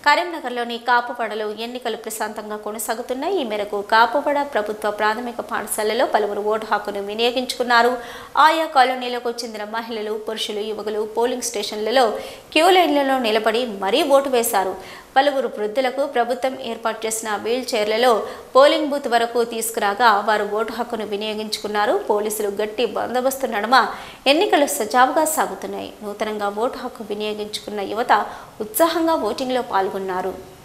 కరీంనగర్లోని కాపుపడలో ఎన్నికలు ప్రశాంతంగా కొనసాగుతున్నాయి ఈ మేరకు కాపుపడ ప్రభుత్వ ప్రాథమిక పాఠశాలలో పలువురు ఓటు హక్కును వినియోగించుకున్నారు ఆయా కాలనీలకు చెందిన మహిళలు పురుషులు యువకులు పోలింగ్ స్టేషన్లలో క్యూ లైన్లలో నిలబడి మరీ ఓటు వేశారు పలువురు వృద్ధులకు ప్రభుత్వం ఏర్పాటు చేసిన వీల్ చైర్లలో పోలింగ్ బూత్ వరకు తీసుకురాగా వారు ఓటు హక్కును వినియోగించుకున్నారు పోలీసులు గట్టి బందోబస్తు నడుమ ఎన్నికలు సజావుగా సాగుతున్నాయి నూతనంగా ఓటు హక్కు వినియోగించుకున్న యువత ఉత్సాహంగా ఓటింగ్లో పాల్గొన్నారు